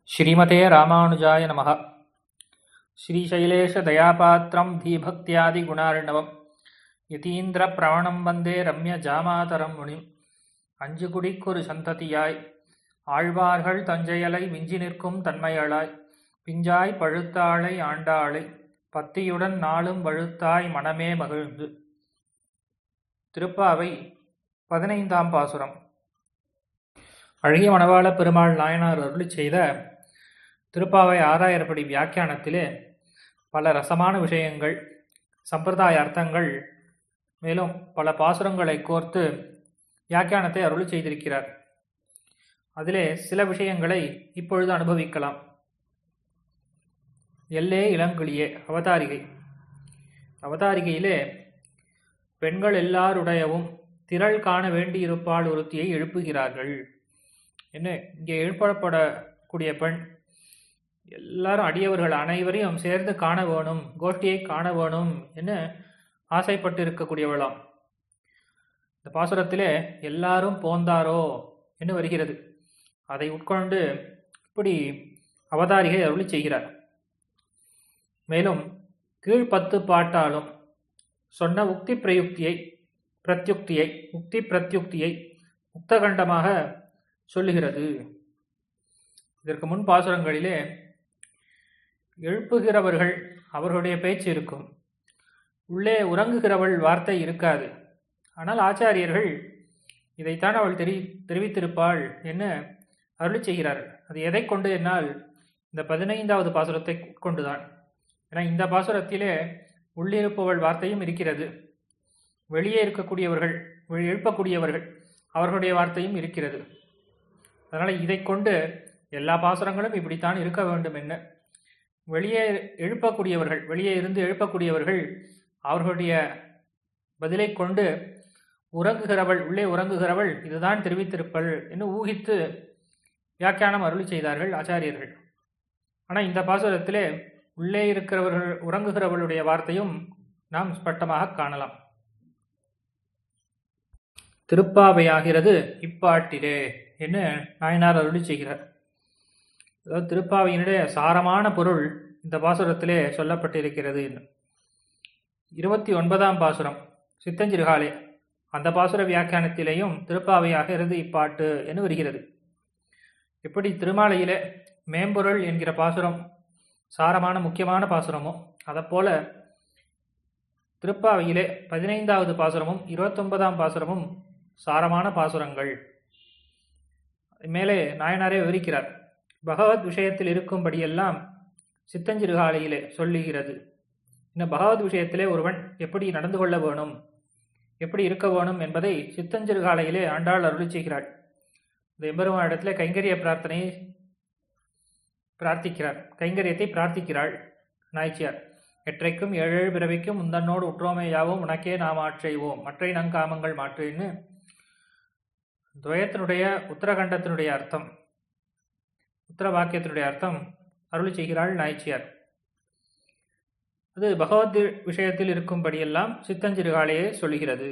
श्रीमते रामानुजाय नमः श्रीशैलेशदयापात्रं धीभक्त्यादिगुणार्णवं यतीन्द्रप्रवणं वन्दे रम्यजामातरं முனிம் அஞ்சு குடிக்கொரு சந்ததியாய் ஆழ்வார்கள் தஞ்சையலை விஞ்சி நிற்கும் தன்மையளாய் பிஞ்சாய் பழுத்தாளை ஆண்டாளை பத்தியுடன் நாளும் வழுத்தாய் மனமே மகிழ்ந்து திருப்பாவை பதினைந்தாம் பாசுரம் அழகிய மணவாள பெருமாள் நாயனார் அருளி செய்த திருப்பாவை ஆறாயிரப்படி வியாக்கியானத்திலே பல ரசமான விஷயங்கள் சம்பிரதாய அர்த்தங்கள் மேலும் பல பாசுரங்களை கோர்த்து வியாக்கியானத்தை அருளி செய்திருக்கிறார் அதிலே சில விஷயங்களை இப்பொழுது அனுபவிக்கலாம் எல்லே இளங்கிளியே அவதாரிகை அவதாரிகையிலே பெண்கள் எல்லாருடையவும் திரள் காண வேண்டியிருப்பாள் ஒருத்தியை எழுப்புகிறார்கள் என்ன இங்கே எழுப்பப்படக்கூடிய பெண் எல்லாரும் அடியவர்கள் அனைவரையும் சேர்ந்து காண வேணும் கோஷ்டியை காண வேணும் என்று ஆசைப்பட்டு இருக்கக்கூடியவளாம் இந்த பாசுரத்திலே எல்லாரும் போந்தாரோ என்று வருகிறது அதை உட்கொண்டு இப்படி அவதாரிகை அருளி செய்கிறார் மேலும் கீழ் பத்து பாட்டாலும் சொன்ன உக்தி பிரயுக்தியை பிரத்யுக்தியை உக்தி பிரத்யுக்தியை முக்தகண்டமாக சொல்லுகிறது இதற்கு முன் பாசுரங்களிலே எழுப்புகிறவர்கள் அவர்களுடைய பேச்சு இருக்கும் உள்ளே உறங்குகிறவள் வார்த்தை இருக்காது ஆனால் ஆச்சாரியர்கள் இதைத்தான் அவள் தெரி தெரிவித்திருப்பாள் என்ன அருளி செய்கிறார்கள் அது எதை கொண்டு என்னால் இந்த பதினைந்தாவது பாசுரத்தை கொண்டுதான் ஏன்னா இந்த பாசுரத்திலே உள்ளிருப்பவள் வார்த்தையும் இருக்கிறது வெளியே இருக்கக்கூடியவர்கள் எழுப்பக்கூடியவர்கள் அவர்களுடைய வார்த்தையும் இருக்கிறது அதனால் இதை கொண்டு எல்லா பாசுரங்களும் இப்படித்தான் இருக்க வேண்டும் என்ன வெளியே எழுப்பக்கூடியவர்கள் வெளியே இருந்து எழுப்பக்கூடியவர்கள் அவர்களுடைய பதிலை கொண்டு உறங்குகிறவள் உள்ளே உறங்குகிறவள் இதுதான் தெரிவித்திருப்பள் என்று ஊகித்து வியாக்கியானம் அருளி செய்தார்கள் ஆச்சாரியர்கள் ஆனால் இந்த பாசுரத்திலே உள்ளே இருக்கிறவர்கள் உறங்குகிறவளுடைய வார்த்தையும் நாம் ஸ்பட்டமாக காணலாம் திருப்பாவையாகிறது இப்பாட்டிலே என்று நாயனார் அருளி செய்கிறார் அதாவது திருப்பாவையினுடைய சாரமான பொருள் இந்த பாசுரத்திலே சொல்லப்பட்டிருக்கிறது இருபத்தி ஒன்பதாம் பாசுரம் சித்தஞ்சிறுகாலே அந்த பாசுர வியாக்கியானத்திலேயும் திருப்பாவையாகிறது இப்பாட்டு என்று வருகிறது எப்படி திருமாலையிலே மேம்பொருள் என்கிற பாசுரம் சாரமான முக்கியமான பாசுரமோ அதைப்போல திருப்பாவையிலே பதினைந்தாவது பாசுரமும் இருபத்தொன்பதாம் பாசுரமும் சாரமான பாசுரங்கள் மேலே நாயனாரே விவரிக்கிறார் பகவத் விஷயத்தில் இருக்கும்படியெல்லாம் சித்தஞ்சிறுகாலையிலே சொல்லுகிறது இந்த பகவத் விஷயத்திலே ஒருவன் எப்படி நடந்து கொள்ள வேணும் எப்படி இருக்க வேணும் என்பதை சித்தஞ்சிறுகாலையிலே ஆண்டாள் அருளி செய்கிறாள் இந்த எம்பெருமானிடத்திலே கைங்கரிய பிரார்த்தனையை பிரார்த்திக்கிறார் கைங்கரியத்தை பிரார்த்திக்கிறாள் நாய்ச்சியார் எற்றைக்கும் ஏழேழு பிறவிக்கும் முந்தன்னோடு உற்றோமையாவும் உனக்கே நாம் ஆற்றைவோம் மற்றை நங்காமங்கள் மாற்றுன்னு துவயத்தினுடைய உத்தரகண்டத்தினுடைய அர்த்தம் உத்தர வாக்கியத்தினுடைய அர்த்தம் அருளி செய்கிறாள் நாய்ச்சியார் அது பகவத் விஷயத்தில் இருக்கும்படியெல்லாம் சித்தஞ்சிறுகாலையே சொல்லுகிறது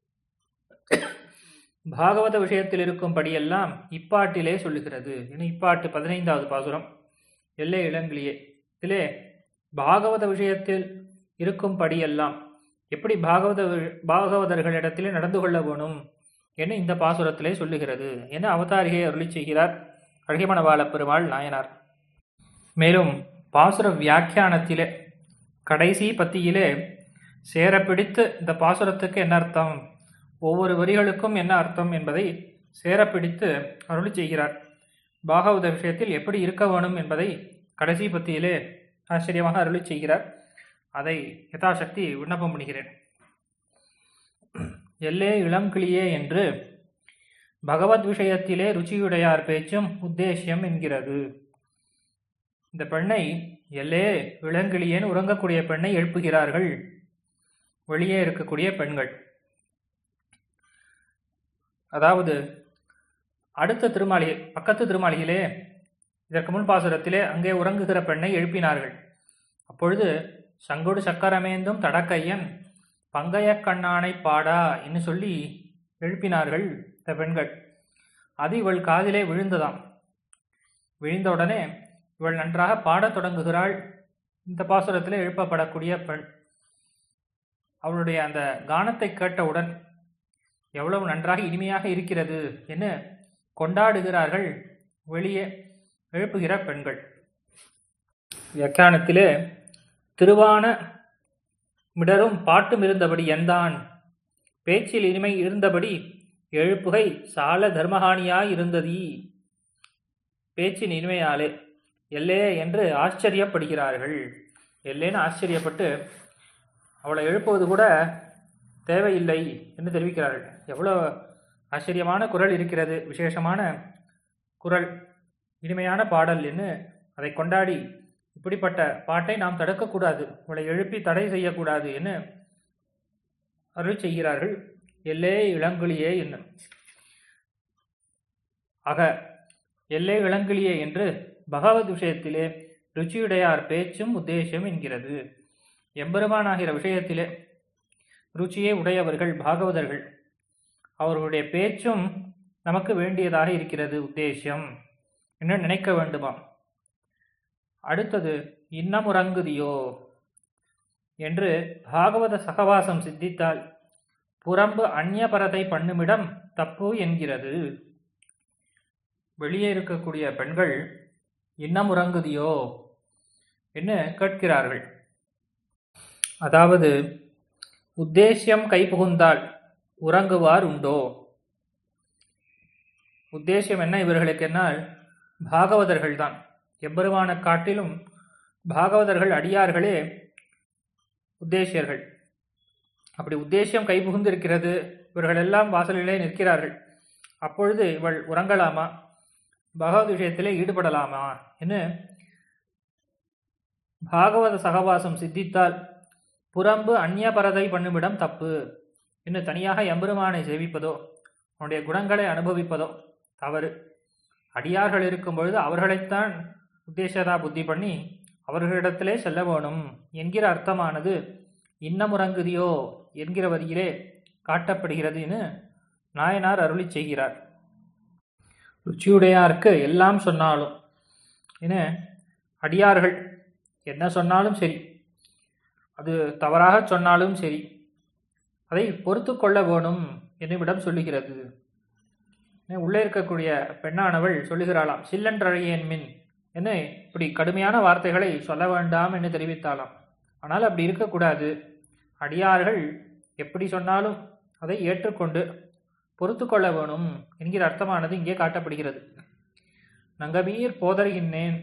பாகவத விஷயத்தில் இருக்கும்படியெல்லாம் இப்பாட்டிலே சொல்லுகிறது இன்னும் இப்பாட்டு பதினைந்தாவது பாசுரம் எல்லே இளங்கிலியே இதிலே பாகவத விஷயத்தில் இருக்கும்படியெல்லாம் எப்படி பாகவத பாகவதர்களிடத்திலே நடந்து கொள்ள வேணும் என இந்த பாசுரத்திலே சொல்லுகிறது என அவதாரிகை அருளி செய்கிறார் அழகிமணவாள பெருமாள் நாயனார் மேலும் பாசுர வியாக்கியானத்திலே கடைசி பத்தியிலே சேர பிடித்து இந்த பாசுரத்துக்கு என்ன அர்த்தம் ஒவ்வொரு வரிகளுக்கும் என்ன அர்த்தம் என்பதை சேர பிடித்து அருளி செய்கிறார் பாகவத விஷயத்தில் எப்படி இருக்க வேணும் என்பதை கடைசி பத்தியிலே ஆச்சரியமாக அருளி செய்கிறார் அதை யதாசக்தி விண்ணப்பம் பண்ணுகிறேன் எல்லே இளங்கிளியே என்று பகவத் விஷயத்திலே ருச்சியுடையார் பேச்சும் உத்தேசியம் என்கிறது இந்த பெண்ணை எல்லே இளங்கிளியேன்னு உறங்கக்கூடிய பெண்ணை எழுப்புகிறார்கள் வெளியே இருக்கக்கூடிய பெண்கள் அதாவது அடுத்த திருமாளிகை பக்கத்து திருமாளிகையிலே இதற்கு முன் பாசுரத்திலே அங்கே உறங்குகிற பெண்ணை எழுப்பினார்கள் அப்பொழுது சங்கொடு சக்கரமேந்தும் தடக்கையன் பங்கைய கண்ணானை பாடா என்று சொல்லி எழுப்பினார்கள் இந்த பெண்கள் அது இவள் காதிலே விழுந்ததாம் விழுந்தவுடனே இவள் நன்றாக பாடத் தொடங்குகிறாள் இந்த பாசுரத்தில் எழுப்பப்படக்கூடிய பெண் அவளுடைய அந்த கானத்தை கேட்டவுடன் எவ்வளவு நன்றாக இனிமையாக இருக்கிறது என கொண்டாடுகிறார்கள் வெளியே எழுப்புகிற பெண்கள் வியாக்கியானத்திலே திருவான மிடரும் பாட்டும் இருந்தபடி எந்தான் பேச்சில் இனிமை இருந்தபடி எழுப்புகை சால தர்மஹானியாய் இருந்ததீ பேச்சின் இனிமையாலே எல்லே என்று ஆச்சரியப்படுகிறார்கள் எல்லேன்னு ஆச்சரியப்பட்டு அவளை எழுப்புவது கூட தேவையில்லை என்று தெரிவிக்கிறார்கள் எவ்வளோ ஆச்சரியமான குரல் இருக்கிறது விசேஷமான குரல் இனிமையான பாடல் என்று அதை கொண்டாடி இப்படிப்பட்ட பாட்டை நாம் தடுக்கக்கூடாது அவளை எழுப்பி தடை செய்யக்கூடாது என்று அருள் செய்கிறார்கள் எல்லே இளங்குழியே என்ன ஆக எல்லே இளங்கிளியே என்று பகவத் விஷயத்திலே ருச்சியுடையார் பேச்சும் உத்தேசம் என்கிறது எம்பெருமானாகிற விஷயத்திலே ருச்சியே உடையவர்கள் பாகவதர்கள் அவர்களுடைய பேச்சும் நமக்கு வேண்டியதாக இருக்கிறது உத்தேசம் என்று நினைக்க வேண்டுமாம் அடுத்தது இன்னமுறங்குதியோ என்று பாகவத சகவாசம் சித்தித்தால் புறம்பு அந்நியபரதை பண்ணுமிடம் தப்பு என்கிறது வெளியே இருக்கக்கூடிய பெண்கள் இன்னம் உறங்குதியோ என்று கேட்கிறார்கள் அதாவது உத்தேசியம் கைபுகுந்தால் உறங்குவார் உண்டோ உத்தேசியம் என்ன இவர்களுக்கு என்னால் பாகவதர்கள் தான் எம்பெருமான காட்டிலும் பாகவதர்கள் அடியார்களே உத்தேசியர்கள் அப்படி உத்தேசியம் கைபுகுந்திருக்கிறது இவர்கள் எல்லாம் வாசலிலே நிற்கிறார்கள் அப்பொழுது இவள் உறங்கலாமா பகவத் விஷயத்திலே ஈடுபடலாமா என்று பாகவத சகவாசம் சித்தித்தால் புறம்பு அந்நியபரதை பண்ணுமிடம் தப்பு என்று தனியாக எம்பெருமானை சேவிப்பதோ அவனுடைய குணங்களை அனுபவிப்பதோ தவறு அடியார்கள் இருக்கும் பொழுது அவர்களைத்தான் உத்தேசதா புத்தி பண்ணி அவர்களிடத்திலே செல்ல வேணும் என்கிற அர்த்தமானது இன்னமுறங்குதியோ என்கிற வரியிலே காட்டப்படுகிறது என நாயனார் அருளி செய்கிறார் ருச்சியுடையாருக்கு எல்லாம் சொன்னாலும் என அடியார்கள் என்ன சொன்னாலும் சரி அது தவறாக சொன்னாலும் சரி அதை பொறுத்து கொள்ள வேணும் என்னிடம் சொல்லுகிறது உள்ளே இருக்கக்கூடிய பெண்ணானவள் சொல்லுகிறாளாம் சில்லன்றழையேன் மின் என்ன இப்படி கடுமையான வார்த்தைகளை சொல்ல வேண்டாம் என்று தெரிவித்தாளாம் ஆனால் அப்படி இருக்கக்கூடாது அடியார்கள் எப்படி சொன்னாலும் அதை ஏற்றுக்கொண்டு பொறுத்து கொள்ள வேணும் என்கிற அர்த்தமானது இங்கே காட்டப்படுகிறது நங்கமீர் போதறுகின்றேன்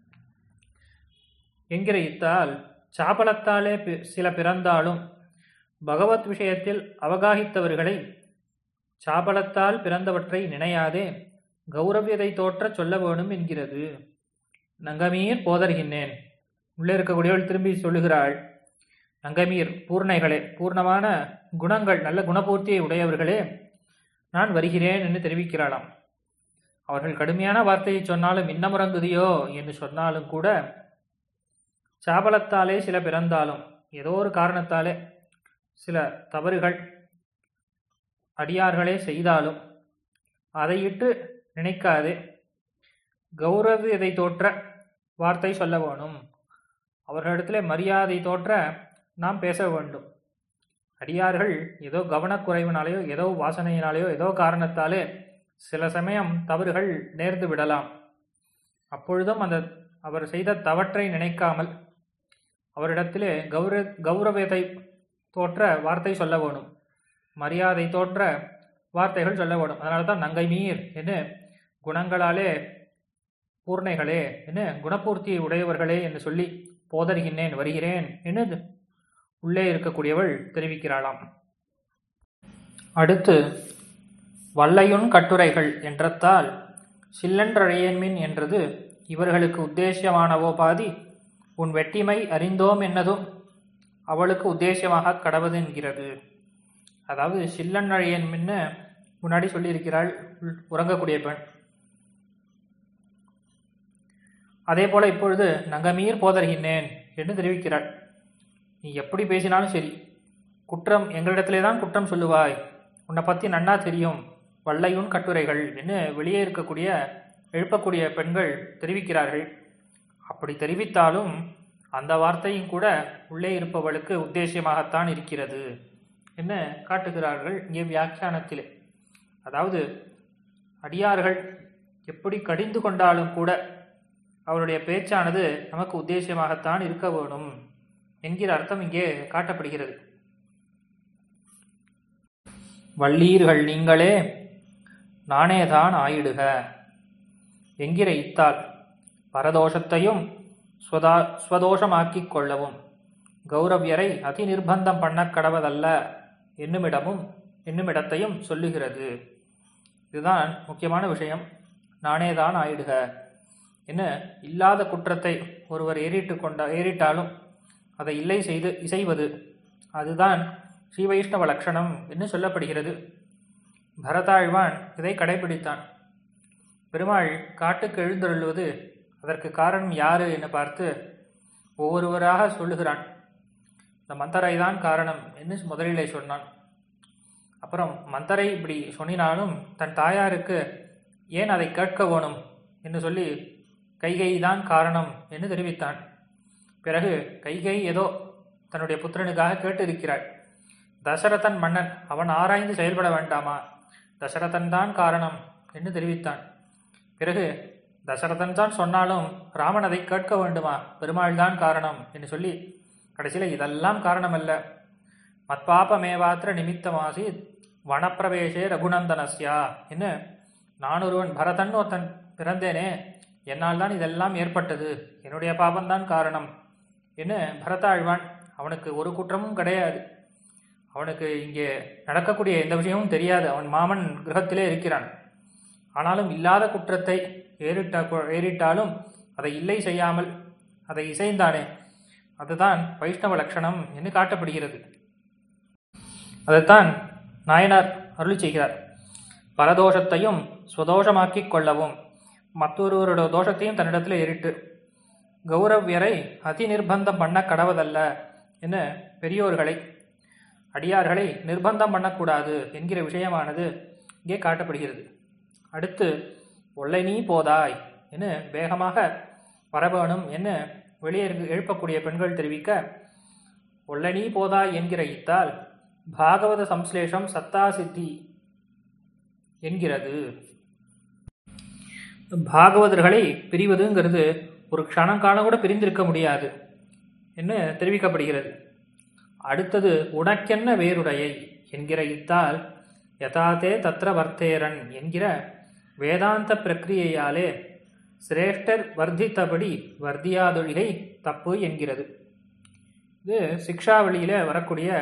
என்கிற இத்தால் சாபலத்தாலே சில பிறந்தாலும் பகவத் விஷயத்தில் அவகாகித்தவர்களை சாபலத்தால் பிறந்தவற்றை நினையாதே கௌரவியதை தோற்ற சொல்ல வேணும் என்கிறது நங்கமீர் போதர்கின்றேன் உள்ளே இருக்கக்கூடியவள் திரும்பி சொல்லுகிறாள் நங்கமீர் பூர்ணைகளே பூர்ணமான குணங்கள் நல்ல குணபூர்த்தியை உடையவர்களே நான் வருகிறேன் என்று தெரிவிக்கிறாளாம் அவர்கள் கடுமையான வார்த்தையை சொன்னாலும் இன்னமுறங்குதியோ என்று சொன்னாலும் கூட சாபலத்தாலே சில பிறந்தாலும் ஏதோ ஒரு காரணத்தாலே சில தவறுகள் அடியார்களே செய்தாலும் அதையிட்டு நினைக்காதே கௌரவியதை தோற்ற வார்த்தை சொல்ல வேணும் அவர்களிடத்தில் மரியாதை தோற்ற நாம் பேச வேண்டும் அடியார்கள் ஏதோ கவனக்குறைவினாலேயோ ஏதோ வாசனையினாலேயோ ஏதோ காரணத்தாலே சில சமயம் தவறுகள் நேர்ந்து விடலாம் அப்பொழுதும் அந்த அவர் செய்த தவற்றை நினைக்காமல் அவரிடத்திலே கௌர கௌரவத்தை தோற்ற வார்த்தை சொல்ல வேணும் மரியாதை தோற்ற வார்த்தைகள் சொல்ல வேணும் அதனால தான் நங்கை மீர் என்று குணங்களாலே பூர்ணைகளே என்ன குணபூர்த்தி உடையவர்களே என்று சொல்லி போதறுகின்றேன் வருகிறேன் என்று உள்ளே இருக்கக்கூடியவள் தெரிவிக்கிறாளாம் அடுத்து வல்லையுன் கட்டுரைகள் என்றத்தால் சில்லன்றழையன்மின் என்றது இவர்களுக்கு உத்தேசியமானவோ பாதி உன் வெட்டிமை அறிந்தோம் என்னதும் அவளுக்கு உத்தேசியமாக கடவது என்கிறது அதாவது சில்லன்னழையன் மின்னு முன்னாடி சொல்லியிருக்கிறாள் உறங்கக்கூடிய பெண் அதே போல இப்பொழுது நங்கமீர் போதர்கின்றேன் என்று தெரிவிக்கிறாள் நீ எப்படி பேசினாலும் சரி குற்றம் எங்களிடத்திலே தான் குற்றம் சொல்லுவாய் உன்னை பற்றி நன்னா தெரியும் வல்லையுன் கட்டுரைகள் என்று வெளியே இருக்கக்கூடிய எழுப்பக்கூடிய பெண்கள் தெரிவிக்கிறார்கள் அப்படி தெரிவித்தாலும் அந்த வார்த்தையும் கூட உள்ளே இருப்பவளுக்கு உத்தேசியமாகத்தான் இருக்கிறது என்ன காட்டுகிறார்கள் இங்கே வியாக்கியானத்திலே அதாவது அடியார்கள் எப்படி கடிந்து கொண்டாலும் கூட அவருடைய பேச்சானது நமக்கு உத்தேசியமாகத்தான் இருக்க வேணும் என்கிற அர்த்தம் இங்கே காட்டப்படுகிறது வள்ளீர்கள் நீங்களே நானேதான் ஆயிடுக என்கிற இத்தால் பரதோஷத்தையும் ஸ்வதா ஸ்வதோஷமாக்கிக் கொள்ளவும் கௌரவ்யரை அதி நிர்பந்தம் பண்ணக் கடவதல்ல என்னுமிடமும் என்னுமிடத்தையும் சொல்லுகிறது இதுதான் முக்கியமான விஷயம் நானேதான் ஆயிடுக என்ன இல்லாத குற்றத்தை ஒருவர் ஏறிட்டு கொண்ட ஏறிட்டாலும் அதை இல்லை செய்து இசைவது அதுதான் ஸ்ரீ வைஷ்ணவ லட்சணம் என்று சொல்லப்படுகிறது பரதாழ்வான் இதை கடைபிடித்தான் பெருமாள் காட்டுக்கு எழுந்தருள்வது அதற்கு காரணம் யாரு என்று பார்த்து ஒவ்வொருவராக சொல்லுகிறான் இந்த மந்தரை தான் காரணம் என்று முதலிலே சொன்னான் அப்புறம் மந்தரை இப்படி சொன்னினாலும் தன் தாயாருக்கு ஏன் அதை கேட்க வேணும் என்று சொல்லி கைகை தான் காரணம் என்று தெரிவித்தான் பிறகு கைகை ஏதோ தன்னுடைய புத்திரனுக்காக கேட்டிருக்கிறாள் தசரதன் மன்னன் அவன் ஆராய்ந்து செயல்பட வேண்டாமா தசரதன் தான் காரணம் என்று தெரிவித்தான் பிறகு தசரதன் தான் சொன்னாலும் ராமன் அதை கேட்க வேண்டுமா பெருமாள் தான் காரணம் என்று சொல்லி கடைசியில் இதெல்லாம் காரணமல்ல மத்பாபமேவாத்திர நிமித்தமாசி வனப்பிரவேசே ரகுநந்தனஸ்யா என்ன நான் ஒருவன் பரதன் ஒருத்தன் பிறந்தேனே என்னால் தான் இதெல்லாம் ஏற்பட்டது என்னுடைய பாபம்தான் காரணம் என்ன பரதாழ்வான் அவனுக்கு ஒரு குற்றமும் கிடையாது அவனுக்கு இங்கே நடக்கக்கூடிய எந்த விஷயமும் தெரியாது அவன் மாமன் கிரகத்திலே இருக்கிறான் ஆனாலும் இல்லாத குற்றத்தை ஏறிட்ட ஏறிட்டாலும் அதை இல்லை செய்யாமல் அதை இசைந்தானே அதுதான் வைஷ்ணவ லட்சணம் என்று காட்டப்படுகிறது அதைத்தான் நாயனார் அருள் செய்கிறார் பரதோஷத்தையும் சுதோஷமாக்கிக் கொள்ளவும் மற்றொருவரோட தோஷத்தையும் தன்னிடத்தில் ஏறிட்டு கௌரவ்யரை அதி நிர்பந்தம் பண்ண கடவதல்ல என பெரியோர்களை அடியார்களை நிர்பந்தம் பண்ணக்கூடாது என்கிற விஷயமானது இங்கே காட்டப்படுகிறது அடுத்து ஒல்லை நீ போதாய் என வேகமாக வரவேணும் என்ன வெளியே எழுப்பக்கூடிய பெண்கள் தெரிவிக்க ஒல்லை நீ போதாய் என்கிற இத்தால் பாகவத சம்ஸ்லேஷம் சத்தா சித்தி என்கிறது பாகவதர்களை பிரிவதுங்கிறது ஒரு க்ஷணம் காலம் கூட பிரிந்திருக்க முடியாது என்று தெரிவிக்கப்படுகிறது அடுத்தது உனக்கென்ன வேறுடையை என்கிற இத்தால் யதாதே தத்ர வர்த்தேரன் என்கிற வேதாந்த பிரக்கிரியையாலே சிரேஷ்டர் வர்த்தித்தபடி வர்த்தியாதொழிகை தப்பு என்கிறது இது சிக்ஷாவளியில் வரக்கூடிய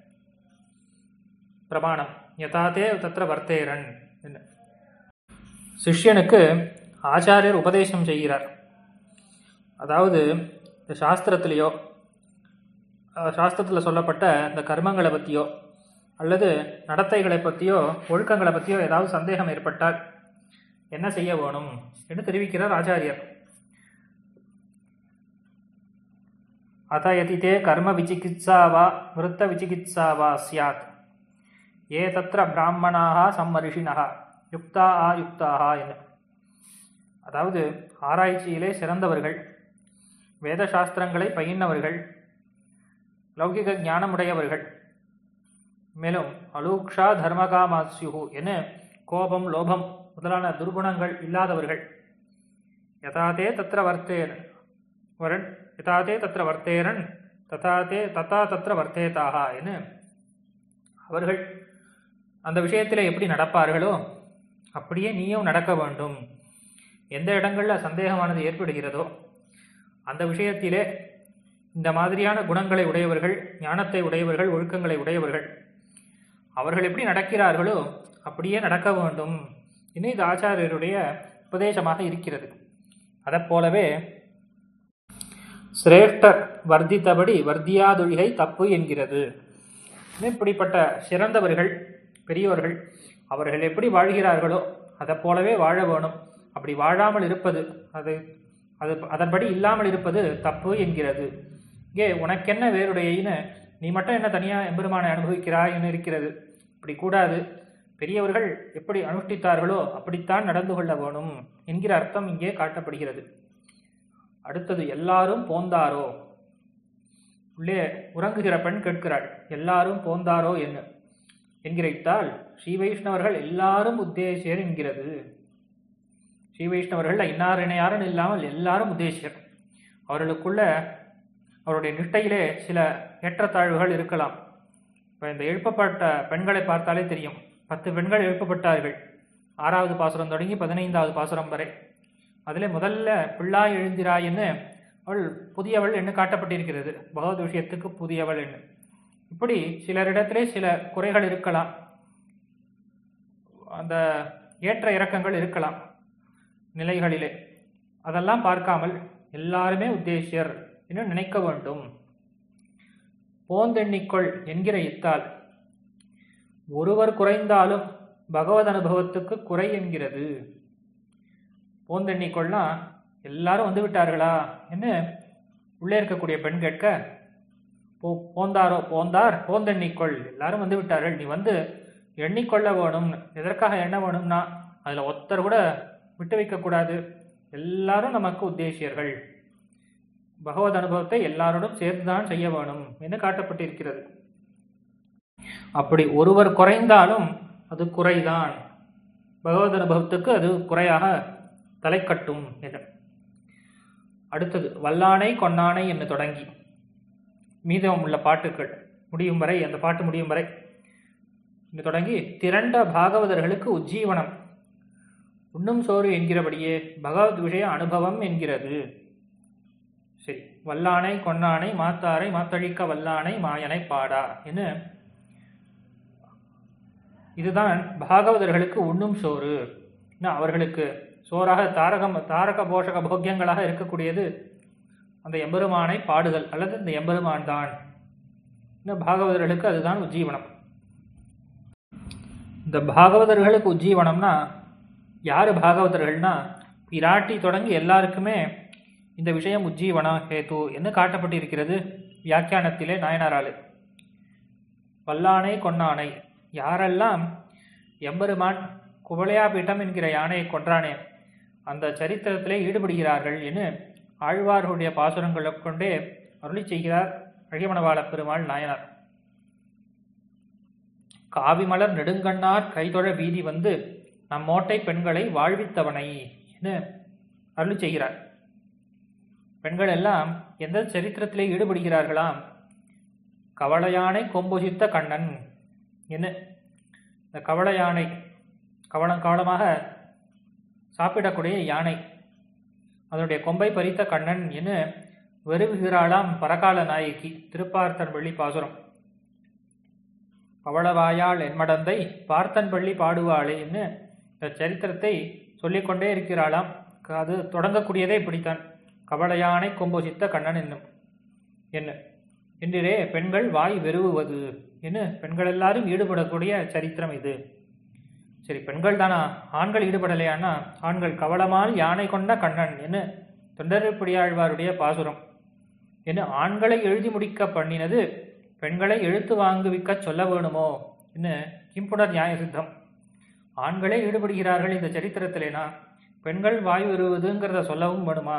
பிரமாணம் யதாதே தத்ர வர்த்தேரன் என்ன சிஷ்யனுக்கு ஆச்சாரியர் உபதேசம் செய்கிறார் அதாவது இந்த சாஸ்திரத்திலேயோ சாஸ்திரத்தில் சொல்லப்பட்ட இந்த கர்மங்களை பற்றியோ அல்லது நடத்தைகளை பற்றியோ ஒழுக்கங்களை பற்றியோ ஏதாவது சந்தேகம் ஏற்பட்டால் என்ன செய்ய வேணும் என்று தெரிவிக்கிறார் ஆச்சாரியர் அத யதிதே கர்ம விசிகித்சா வா விருத்த விசிகித்சா வா சியாத் ஏ தத்திர பிராமணாக சம்மரிஷினகா யுக்தா ஆ யுக்தாக என அதாவது ஆராய்ச்சியிலே சிறந்தவர்கள் வேத சாஸ்திரங்களை பயின்றவர்கள் லௌகிக ஞானமுடையவர்கள் மேலும் அலூக்ஷா தர்மகாமாத்யுகு என கோபம் லோபம் முதலான துர்குணங்கள் இல்லாதவர்கள் யதாதே தத்திர வர்த்தேன் வரன் யதாதே தத்திர வர்த்தேரன் ததாதே ததா தத்திர வர்த்தேதாக என அவர்கள் அந்த விஷயத்தில் எப்படி நடப்பார்களோ அப்படியே நீயும் நடக்க வேண்டும் எந்த இடங்களில் சந்தேகமானது ஏற்படுகிறதோ அந்த விஷயத்திலே இந்த மாதிரியான குணங்களை உடையவர்கள் ஞானத்தை உடையவர்கள் ஒழுக்கங்களை உடையவர்கள் அவர்கள் எப்படி நடக்கிறார்களோ அப்படியே நடக்க வேண்டும் இன்னும் இது ஆச்சாரியருடைய உபதேசமாக இருக்கிறது அதைப்போலவே சிரேஷ்டர் வர்த்தித்தபடி வர்த்தியாதொழிகை தப்பு என்கிறது இப்படிப்பட்ட சிறந்தவர்கள் பெரியோர்கள் அவர்கள் எப்படி வாழ்கிறார்களோ அதை போலவே வாழ வேணும் அப்படி வாழாமல் இருப்பது அது அது அதன்படி இல்லாமல் இருப்பது தப்பு என்கிறது இங்கே உனக்கென்ன வேறுடையின்னு நீ மட்டும் என்ன தனியாக எம்பெருமானை அனுபவிக்கிறாய்னு இருக்கிறது இப்படி கூடாது பெரியவர்கள் எப்படி அனுஷ்டித்தார்களோ அப்படித்தான் நடந்து கொள்ள வேணும் என்கிற அர்த்தம் இங்கே காட்டப்படுகிறது அடுத்தது எல்லாரும் போந்தாரோ உள்ளே உறங்குகிற பெண் கேட்கிறாள் எல்லாரும் போந்தாரோ என்ன என்கிறைத்தால் ஸ்ரீ வைஷ்ணவர்கள் எல்லாரும் உத்தேசியர் என்கிறது ஸ்ரீ வைஷ்ணவர்கள் இன்னார் இணையாரும் இல்லாமல் எல்லாரும் உத்தேசியர் அவர்களுக்குள்ள அவருடைய நிஷ்டையிலே சில ஏற்றத்தாழ்வுகள் இருக்கலாம் இப்போ இந்த எழுப்பப்பட்ட பெண்களை பார்த்தாலே தெரியும் பத்து பெண்கள் எழுப்பப்பட்டார்கள் ஆறாவது பாசுரம் தொடங்கி பதினைந்தாவது பாசுரம் வரை அதிலே முதல்ல பிள்ளாய் எழுந்திராயின்னு அவள் புதியவள் என்று காட்டப்பட்டிருக்கிறது பகவத் விஷயத்துக்கு புதியவள் என்று இப்படி சிலரிடத்திலே சில குறைகள் இருக்கலாம் அந்த ஏற்ற இறக்கங்கள் இருக்கலாம் நிலைகளிலே அதெல்லாம் பார்க்காமல் எல்லாருமே உத்தேசியர் என்று நினைக்க வேண்டும் போந்தெண்ணிக்கொள் என்கிற இத்தால் ஒருவர் குறைந்தாலும் பகவத் அனுபவத்துக்கு குறை என்கிறது போந்தெண்ணிக்கொள்னா எல்லாரும் வந்து விட்டார்களா என்று உள்ளே இருக்கக்கூடிய பெண் கேட்க போ போந்தாரோ போந்தார் போந்தெண்ணிக்கொள் எல்லாரும் வந்து விட்டார்கள் நீ வந்து எண்ணிக்கொள்ள வேணும் எதற்காக எண்ண வேணும்னா அதில் ஒருத்தர் கூட விட்டு வைக்கக்கூடாது எல்லாரும் நமக்கு உத்தேசியர்கள் பகவத் அனுபவத்தை எல்லாரோடும் சேர்த்துதான் செய்ய வேணும் என்று காட்டப்பட்டிருக்கிறது அப்படி ஒருவர் குறைந்தாலும் அது குறைதான் பகவத் அனுபவத்துக்கு அது குறையாக தலை கட்டும் என்று அடுத்தது வல்லானை கொன்னானை என்று தொடங்கி மீதம் உள்ள பாட்டுக்கள் முடியும் வரை அந்த பாட்டு முடியும் வரை இன்று தொடங்கி திரண்ட பாகவதர்களுக்கு உஜ்ஜீவனம் உண்ணும் சோறு என்கிறபடியே பகவத் விஷய அனுபவம் என்கிறது சரி வல்லானை கொன்னானை மாத்தாரை மாத்தழிக்க வல்லானை மாயனை பாடா என்று இதுதான் பாகவதர்களுக்கு உண்ணும் சோறு அவர்களுக்கு சோறாக தாரகம் தாரக போஷக போக்கியங்களாக இருக்கக்கூடியது அந்த எம்பெருமானை பாடுதல் அல்லது இந்த எம்பெருமான் தான் இந்த பாகவதர்களுக்கு அதுதான் உஜ்ஜீவனம் இந்த பாகவதர்களுக்கு உஜ்ஜீவனம்னா யார் பாகவதர்கள்னா பிராட்டி தொடங்கி எல்லாருக்குமே இந்த விஷயம் உஜ்ஜீவன ஹேது என்று காட்டப்பட்டிருக்கிறது வியாக்கியானத்திலே நாயனாராலு வல்லானை கொன்னானை யாரெல்லாம் எம்பெருமான் குவளையாபீட்டம் என்கிற யானையை கொன்றானே அந்த சரித்திரத்திலே ஈடுபடுகிறார்கள் என்று ஆழ்வார்களுடைய பாசுரங்களை கொண்டே அருளி செய்கிறார் அழகிமணவாள பெருமாள் நாயனார் காவிமலர் நெடுங்கண்ணார் கைதொழ வீதி வந்து நம்மோட்டை பெண்களை வாழ்வித்தவனை என அருளி செய்கிறார் பெண்கள் எல்லாம் எந்த சரித்திரத்திலே ஈடுபடுகிறார்களாம் கவளையானை கொம்புசித்த கண்ணன் என்ன இந்த கவள யானை கவளம் கவளமாக சாப்பிடக்கூடிய யானை அதனுடைய கொம்பை பறித்த கண்ணன் என வெறுவுகிறாளாம் பரகால நாயகி திருப்பார்த்தன் வெள்ளி பாசுரம் பவளவாயாள் என்மடந்தை பார்த்தன் பள்ளி பாடுவாளே என்று இந்த சரித்திரத்தை சொல்லிக்கொண்டே இருக்கிறாளாம் அது தொடங்கக்கூடியதே இப்படித்தான் கவளையானை கொம்பொசித்த கண்ணன் என்னும் என்ன என்றே பெண்கள் வாய் வெறுவுவது என்று பெண்கள் எல்லாரும் ஈடுபடக்கூடிய சரித்திரம் இது சரி பெண்கள் தானா ஆண்கள் ஈடுபடலையானா ஆண்கள் கவளமால் யானை கொண்ட கண்ணன் என்று தொண்டர்படியாழ்வாருடைய பாசுரம் என்று ஆண்களை எழுதி முடிக்க பண்ணினது பெண்களை எழுத்து வாங்குவிக்க சொல்ல வேணுமோ என்று கிம்புடர் நியாய சித்தம் ஆண்களே ஈடுபடுகிறார்கள் இந்த சரித்திரத்திலேனா பெண்கள் வாய் வருவதுங்கிறத சொல்லவும் வேணுமா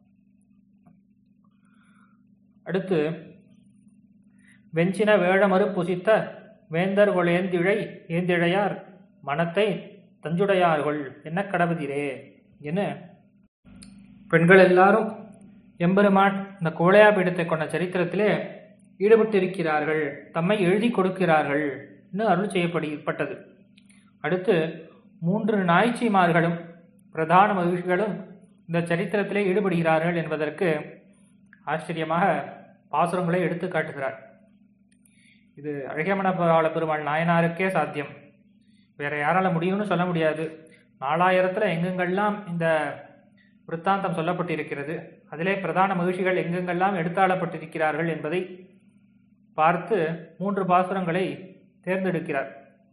அடுத்து வெஞ்சின வேழமறு புசித்த வேந்தர் ஏந்திழை ஏந்திழையார் மனத்தை தஞ்சுடையார்கள் என்ன கடவுதிரே என பெண்கள் எல்லாரும் எம்பெருமான் இந்த கோழையா பீடத்தை கொண்ட சரித்திரத்திலே ஈடுபட்டிருக்கிறார்கள் தம்மை எழுதி கொடுக்கிறார்கள் என்று அருள் செய்யப்பட்டது அடுத்து மூன்று நாய்ச்சிமார்களும் பிரதான மகிழ்ச்சிகளும் இந்த சரித்திரத்திலே ஈடுபடுகிறார்கள் என்பதற்கு ஆச்சரியமாக பாசுரங்களை எடுத்து காட்டுகிறார் இது அழகியமன பெருமாள் நாயனாருக்கே சாத்தியம் வேற யாரால முடியும்னு சொல்ல முடியாது நாலாயிரத்துல எங்கெங்கெல்லாம் இந்த விற்த்தாந்தம் சொல்லப்பட்டிருக்கிறது அதிலே பிரதான மகிழ்ச்சிகள் எங்கெங்கெல்லாம் எடுத்தாளப்பட்டிருக்கிறார்கள் என்பதை பார்த்து மூன்று பாசுரங்களை தேர்ந்தெடுக்கிறார்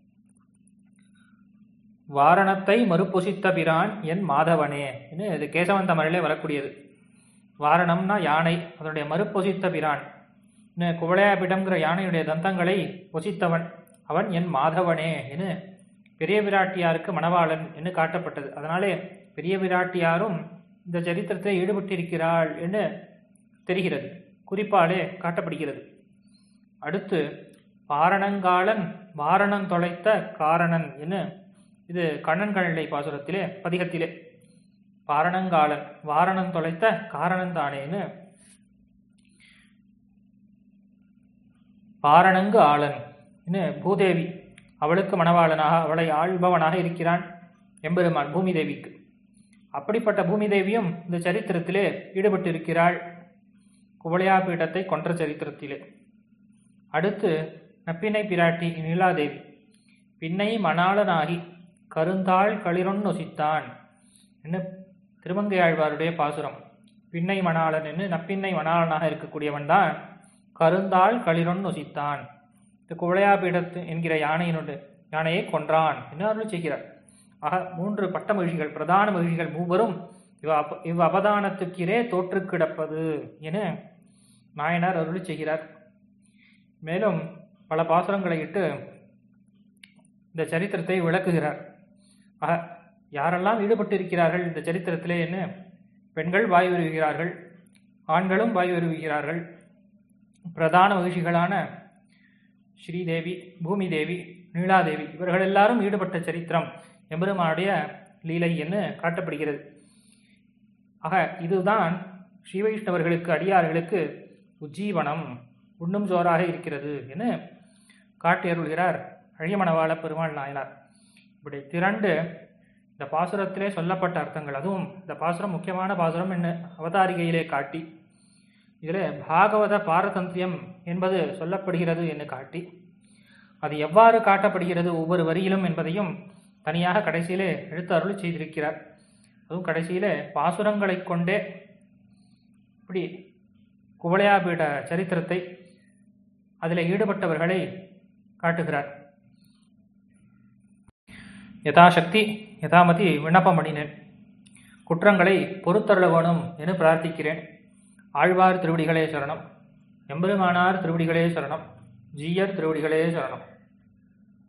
வாரணத்தை மறுபொசித்த பிரான் என் மாதவனே என்று இது கேசவன் தமிழிலே வரக்கூடியது வாரணம்னா யானை அதனுடைய மறுபொசித்த பிரான் குவளையாபிடம்ங்கிற யானையுடைய தந்தங்களை பொசித்தவன் அவன் என் மாதவனே என பெரிய பிராட்டியாருக்கு மணவாளன் என்று காட்டப்பட்டது அதனாலே பெரிய பிராட்டியாரும் இந்த சரித்திரத்தில் ஈடுபட்டிருக்கிறாள் என்று தெரிகிறது குறிப்பாலே காட்டப்படுகிறது அடுத்து பாரணங்காலன் வாரணம் தொலைத்த காரணன் என்று இது கண்ணன் கழலை பாசுரத்திலே பதிகத்திலே பாரணங்காலன் வாரணம் தொலைத்த காரணன் தானேன்னு பாரணங்கு ஆளன் என்று பூதேவி அவளுக்கு மணவாளனாக அவளை ஆள்பவனாக இருக்கிறான் எம்பெருமான் பூமி தேவிக்கு அப்படிப்பட்ட பூமி தேவியும் இந்த சரித்திரத்திலே ஈடுபட்டிருக்கிறாள் குவளையா பீடத்தை கொன்ற சரித்திரத்திலே அடுத்து நப்பினை பிராட்டி நீலாதேவி பின்னை மணாளனாகி கருந்தாள் களிரொன் நொசித்தான் என்ன திருமங்கையாழ்வாருடைய பாசுரம் பின்னை மணாளன் என்று நப்பின்னை மணாளனாக இருக்கக்கூடியவன் தான் கருந்தாள் களிரொன் நொசித்தான் இந்த குவளையா பீடத்து என்கிற யானையினுடைய யானையை கொன்றான் என்று அருள் செய்கிறார் ஆக மூன்று பட்ட மகிழ்ச்சிகள் பிரதான மகிழ்ச்சிகள் மூவரும் இவ் அப இவ் அவதானத்துக்கிறே தோற்று கிடப்பது என நாயனார் அருளி செய்கிறார் மேலும் பல பாசுரங்களை இட்டு இந்த சரித்திரத்தை விளக்குகிறார் ஆக யாரெல்லாம் ஈடுபட்டிருக்கிறார்கள் இந்த சரித்திரத்திலே என்ன பெண்கள் வாய் வருகிறார்கள் ஆண்களும் வாய் வருகிறார்கள் பிரதான மகிழ்ச்சிகளான ஸ்ரீதேவி பூமி தேவி நீலாதேவி இவர்கள் எல்லாரும் ஈடுபட்ட சரித்திரம் எம்பெருமானுடைய லீலை என்று காட்டப்படுகிறது ஆக இதுதான் ஸ்ரீ வைஷ்ணவர்களுக்கு அடியார்களுக்கு உஜ்ஜீவனம் உண்ணும் ஜோராக இருக்கிறது என காட்டி அருள்கிறார் அழியமணவாள பெருமாள் நாயனார் இப்படி திரண்டு இந்த பாசுரத்திலே சொல்லப்பட்ட அர்த்தங்கள் அதுவும் இந்த பாசுரம் முக்கியமான பாசுரம் என்ன அவதாரிகையிலே காட்டி இதில் பாகவத பாரதந்திரியம் என்பது சொல்லப்படுகிறது என்று காட்டி அது எவ்வாறு காட்டப்படுகிறது ஒவ்வொரு வரியிலும் என்பதையும் தனியாக கடைசியிலே எழுத்து அருள் செய்திருக்கிறார் அதுவும் கடைசியிலே பாசுரங்களை கொண்டே இப்படி குவளையாபீட சரித்திரத்தை அதில் ஈடுபட்டவர்களை காட்டுகிறார் யதாசக்தி யதாமதி விண்ணப்பம் பண்ணினேன் குற்றங்களை பொறுத்தருள வேணும் என பிரார்த்திக்கிறேன் ஆழ்வார் திருவடிகளே சரணம் எம்பெருமானார் திருவடிகளே சரணம் ஜீயர் திருவடிகளே சரணம்